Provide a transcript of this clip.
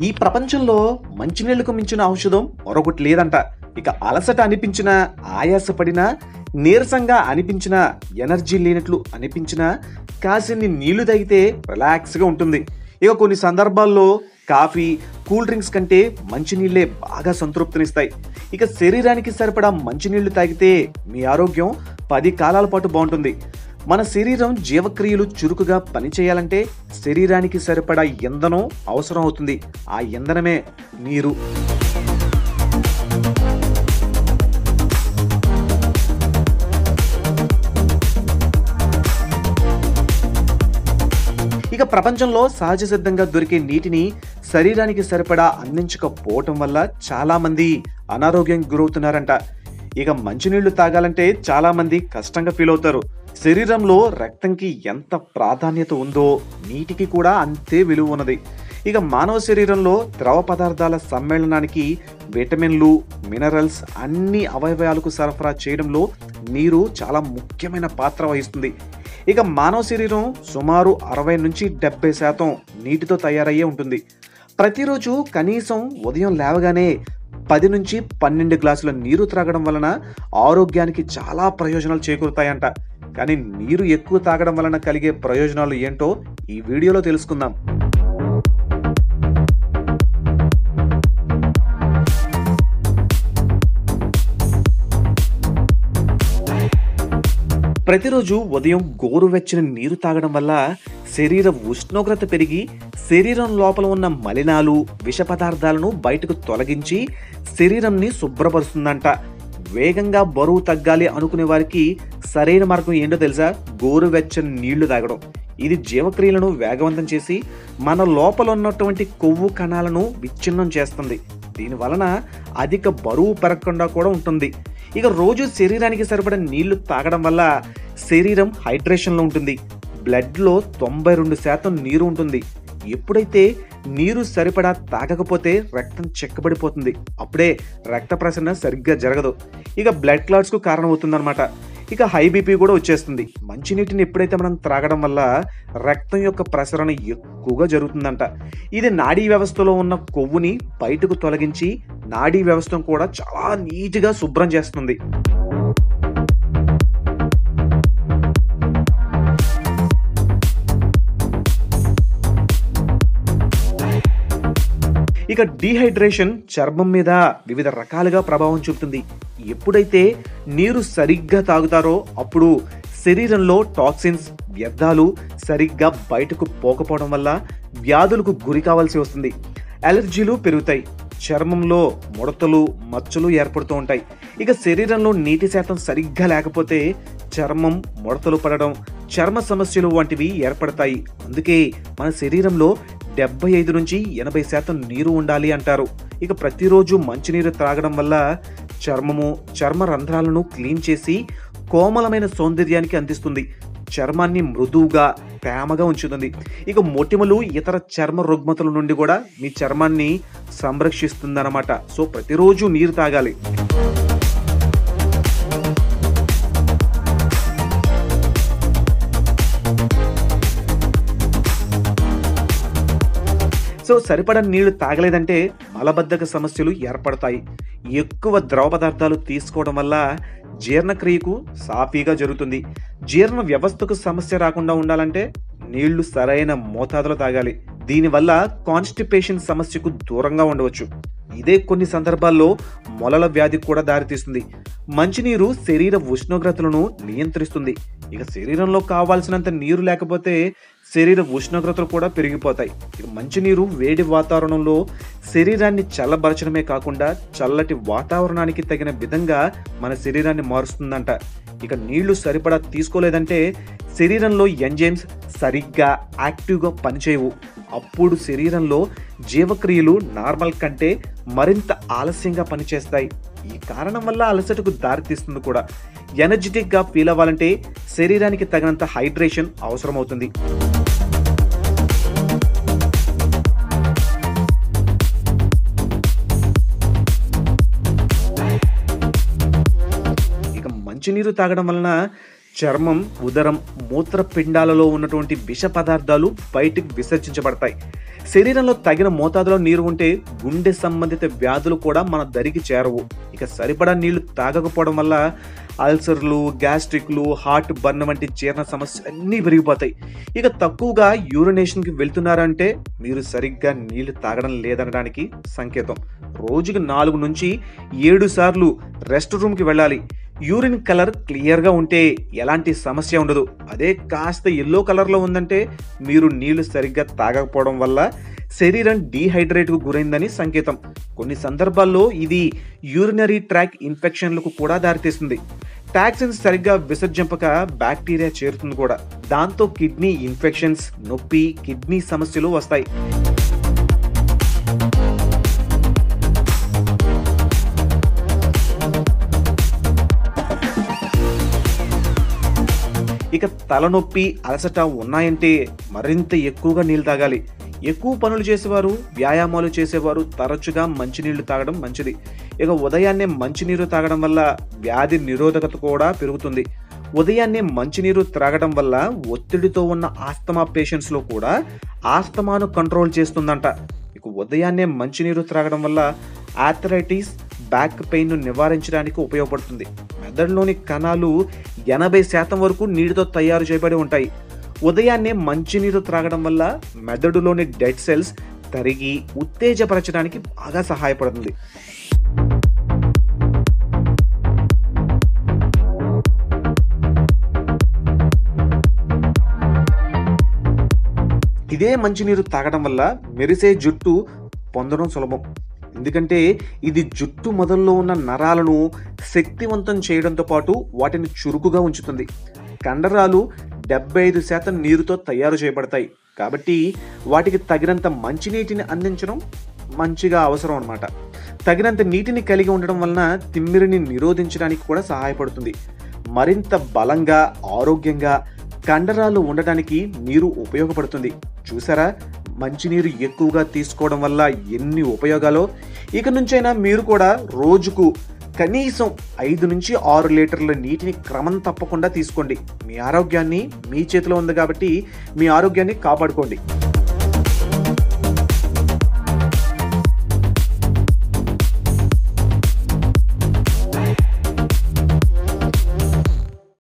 ఈ ప్రపంచంలో మంచినీళ్లకు మించిన ఔషధం మరొకటి లేదంట ఇక అలసట అనిపించిన ఆయాసపడినా నీరసంగా అనిపించిన ఎనర్జీ లేనట్లు అనిపించినా కాసిన్ని నీళ్లు తాగితే రిలాక్స్గా ఉంటుంది ఇక కొన్ని సందర్భాల్లో కాఫీ కూల్ డ్రింక్స్ కంటే మంచినీళ్ళే బాగా సంతృప్తినిస్తాయి ఇక శరీరానికి సరిపడా మంచినీళ్లు తాగితే మీ ఆరోగ్యం పది కాలాల పాటు బాగుంటుంది మన శరీరం జీవక్రియలు చురుకుగా పనిచేయాలంటే శరీరానికి సరిపడా ఇంధనం అవసరం అవుతుంది ఆ ఇంధనమే నీరు ఇక ప్రపంచంలో సహజ సిద్ధంగా దొరికే నీటిని శరీరానికి సరిపడా అందించకపోవటం వల్ల చాలా మంది అనారోగ్యానికి గురవుతున్నారంట ఇక మంచినీళ్లు తాగాలంటే చాలా మంది కష్టంగా ఫీల్ అవుతారు శరీరంలో రక్తంకి ఎంత ప్రాధాన్యత ఉందో నీటికి కూడా అంతే విలువ ఉన్నది ఇక మానవ శరీరంలో ద్రవ పదార్థాల సమ్మేళనానికి విటమిన్లు మినరల్స్ అన్ని అవయవాలకు సరఫరా చేయడంలో నీరు చాలా ముఖ్యమైన పాత్ర వహిస్తుంది ఇక మానవ శరీరం సుమారు అరవై నుంచి డెబ్బై శాతం నీటితో తయారయ్యే ఉంటుంది ప్రతిరోజు కనీసం ఉదయం లేవగానే పది నుంచి పన్నెండు గ్లాసుల నీరు త్రాగడం వలన ఆరోగ్యానికి చాలా ప్రయోజనాలు చేకూరుతాయంట కానీ నీరు ఎక్కువ తాగడం వలన కలిగే ప్రయోజనాలు ఏంటో ఈ వీడియోలో తెలుసుకుందాం ప్రతిరోజు ఉదయం గోరువెచ్చని నీరు తాగడం వల్ల శరీర ఉష్ణోగ్రత పెరిగి శరీరం లోపల ఉన్న మలినాలు విష పదార్థాలను బయటకు తొలగించి శరీరంని శుభ్రపరుస్తుందంట వేగంగా బరువు తగ్గాలి అనుకునే వారికి సరైన మార్గం ఏంటో తెలుసా గోరువెచ్చని నీళ్లు తాగడం ఇది జీవక్రియలను వేగవంతం చేసి మన లోపల ఉన్నటువంటి కొవ్వు కణాలను విచ్ఛిన్నం చేస్తుంది దీని వలన అధిక బరువు పెరగకుండా కూడా ఉంటుంది ఇక రోజు శరీరానికి సరిపడ నీళ్లు తాగడం వల్ల శరీరం హైడ్రేషన్లో ఉంటుంది బ్లడ్లో తొంభై రెండు శాతం నీరు ఉంటుంది ఎప్పుడైతే నీరు సరిపడా తాగకపోతే రక్తం చెక్కబడిపోతుంది అప్పుడే రక్త ప్రసరణ సరిగ్గా జరగదు ఇక బ్లడ్ క్లాట్స్కు కారణమవుతుందన్నమాట ఇక హై బీపీ కూడా వచ్చేస్తుంది మంచినీటిని ఎప్పుడైతే మనం త్రాగడం వల్ల రక్తం యొక్క ప్రసరణ ఎక్కువగా జరుగుతుందంట ఇది నాడీ వ్యవస్థలో ఉన్న కొవ్వుని బయటకు తొలగించి నాడీ వ్యవస్థను కూడా చాలా నీట్గా శుభ్రం చేస్తుంది ఇక డీహైడ్రేషన్ చర్మం మీద వివిధ రకాలుగా ప్రభావం చూపుతుంది ఎప్పుడైతే నీరు సరిగ్గా తాగుతారో అప్పుడు శరీరంలో టాక్సిన్స్ వ్యర్థాలు సరిగ్గా బయటకు పోకపోవడం వల్ల వ్యాధులకు గురి కావాల్సి వస్తుంది అలర్జీలు పెరుగుతాయి చర్మంలో ముడతలు మచ్చలు ఏర్పడుతూ ఉంటాయి ఇక శరీరంలో నీటి శాతం సరిగ్గా లేకపోతే చర్మం ముడతలు పడడం చర్మ సమస్యలు వంటివి ఏర్పడతాయి అందుకే మన శరీరంలో డెబ్బై ఐదు నుంచి ఎనభై శాతం నీరు ఉండాలి అంటారు ఇక ప్రతిరోజు మంచినీరు త్రాగడం వల్ల చర్మము చర్మ రంధ్రాలను క్లీన్ చేసి కోమలమైన సౌందర్యానికి అందిస్తుంది చర్మాన్ని మృదువుగా తేమగా ఉంచుతుంది ఇక మొటిమలు ఇతర చర్మ రుగ్మతల నుండి కూడా మీ చర్మాన్ని సంరక్షిస్తుందన్నమాట సో ప్రతిరోజు నీరు తాగాలి సో సరిపడా నీళ్లు తాగలేదంటే మలబద్ధక సమస్యలు ఏర్పడతాయి ఎక్కువ ద్రవ పదార్థాలు తీసుకోవడం వల్ల జీర్ణక్రియకు సాఫీగా జరుగుతుంది జీర్ణ వ్యవస్థకు సమస్య రాకుండా ఉండాలంటే నీళ్లు సరైన మోతాదులో తాగాలి దీనివల్ల కాన్స్టిపేషన్ సమస్యకు దూరంగా ఉండవచ్చు ఇదే కొన్ని సందర్భాల్లో మొలల వ్యాధికి కూడా దారితీస్తుంది మంచినీరు శరీర ఉష్ణోగ్రతలను నియంత్రిస్తుంది ఇక శరీరంలో కావాల్సినంత నీరు లేకపోతే శరీర ఉష్ణోగ్రతలు కూడా పెరిగిపోతాయి ఇక మంచినీరు వేడి వాతావరణంలో శరీరాన్ని చల్లబరచడమే కాకుండా చల్లటి వాతావరణానికి తగిన విధంగా మన శరీరాన్ని మారుస్తుందంట ఇక నీళ్లు సరిపడా తీసుకోలేదంటే శరీరంలో ఎంజైమ్స్ సరిగ్గా యాక్టివ్గా పనిచేయవు అప్పుడు శరీరంలో జీవక్రియలు నార్మల్ కంటే మరింత ఆలస్యంగా పనిచేస్తాయి ఈ కారణం వల్ల అలసటకు దారితీస్తుంది కూడా ఎనర్జెటిక్గా ఫీల్ అవ్వాలంటే శరీరానికి తగినంత హైడ్రేషన్ అవసరమవుతుంది ఇక మంచినీరు తాగడం వలన చర్మం ఉదరం మూత్రపిండాలలో ఉన్నటువంటి విష పదార్థాలు బయటికి విసర్జించబడతాయి శరీరంలో తగిన మోతాదులో నీరు ఉంటే గుండె సంబంధిత వ్యాధులు కూడా మన దరికి చేరవు ఇక సరిపడా నీళ్లు తాగకపోవడం వల్ల అల్సర్లు గ్యాస్ట్రిక్లు హార్ట్ బర్న్ వంటి జీర్ణ సమస్యలు అన్నీ పెరిగిపోతాయి ఇక తక్కువగా యూరినేషన్కి వెళ్తున్నారంటే మీరు సరిగ్గా నీళ్లు తాగడం లేదనడానికి సంకేతం రోజుకి నాలుగు నుంచి ఏడు సార్లు రెస్ట్ రూమ్కి వెళ్ళాలి యూరిన్ కలర్ క్లియర్గా ఉంటే ఎలాంటి సమస్య ఉండదు అదే కాస్త ఎల్లో కలర్లో ఉందంటే మీరు నీళ్లు సరిగ్గా తాగకపోవడం వల్ల శరీరం డీహైడ్రేట్కు గురైందని సంకేతం కొన్ని సందర్భాల్లో ఇది యూరినరీ ట్రాక్ ఇన్ఫెక్షన్లకు కూడా దారితీస్తుంది టాక్సిన్స్ సరిగ్గా విసర్జింపక బ్యాక్టీరియా చేరుతుంది కూడా దాంతో కిడ్నీ ఇన్ఫెక్షన్స్ నొప్పి కిడ్నీ సమస్యలు వస్తాయి ఇక తలనొప్పి అలసట ఉన్నాయంటే మరింత ఎక్కువగా నీళ్ళు తాగాలి ఎక్కువ పనులు చేసేవారు వ్యాయామాలు చేసేవారు తరచుగా మంచినీళ్లు తాగడం మంచిది ఇక ఉదయాన్నే మంచినీరు తాగడం వల్ల వ్యాధి నిరోధకత కూడా పెరుగుతుంది ఉదయాన్నే మంచినీరు త్రాగడం వల్ల ఒత్తిడితో ఉన్న ఆస్తమా పేషెంట్స్లో కూడా ఆస్తమాను కంట్రోల్ చేస్తుందంట ఇక ఉదయాన్నే మంచినీరు త్రాగడం వల్ల ఆథరైటిస్ బ్యాక్ పెయిన్ నివారించడానికి ఉపయోగపడుతుంది మెదడులోని కణాలు ఎనభై శాతం వరకు నీటితో తయారు చేయబడి ఉంటాయి ఉదయాన్నే మంచినీరు త్రాగడం వల్ల మెదడులోని డెడ్ సెల్స్ తరిగి ఉత్తేజపరచడానికి బాగా సహాయపడుతుంది ఇదే మంచినీరు తాగడం వల్ల మెరిసే జుట్టు పొందడం సులభం ఎందుకంటే ఇది జుట్టు మొదల్లో ఉన్న నరాలను శక్తివంతం చేయడంతో పాటు వాటిని చురుకుగా ఉంచుతుంది కండరాలు డెబ్బై ఐదు శాతం నీరుతో తయారు చేయబడతాయి కాబట్టి వాటికి తగినంత మంచినీటిని అందించడం మంచిగా అవసరం అన్నమాట తగినంత నీటిని కలిగి ఉండడం వలన తిమ్మిరిని నిరోధించడానికి కూడా సహాయపడుతుంది మరింత బలంగా ఆరోగ్యంగా కండరాలు ఉండడానికి నీరు ఉపయోగపడుతుంది చూసారా మంచినీరు ఎక్కువగా తీసుకోవడం వల్ల ఎన్ని ఉపయోగాలో ఇక నుంచైనా మీరు కూడా రోజుకు కనీసం ఐదు నుంచి ఆరు లీటర్ల నీటిని క్రమం తప్పకుండా తీసుకోండి మీ ఆరోగ్యాన్ని మీ చేతిలో ఉంది కాబట్టి మీ ఆరోగ్యాన్ని కాపాడుకోండి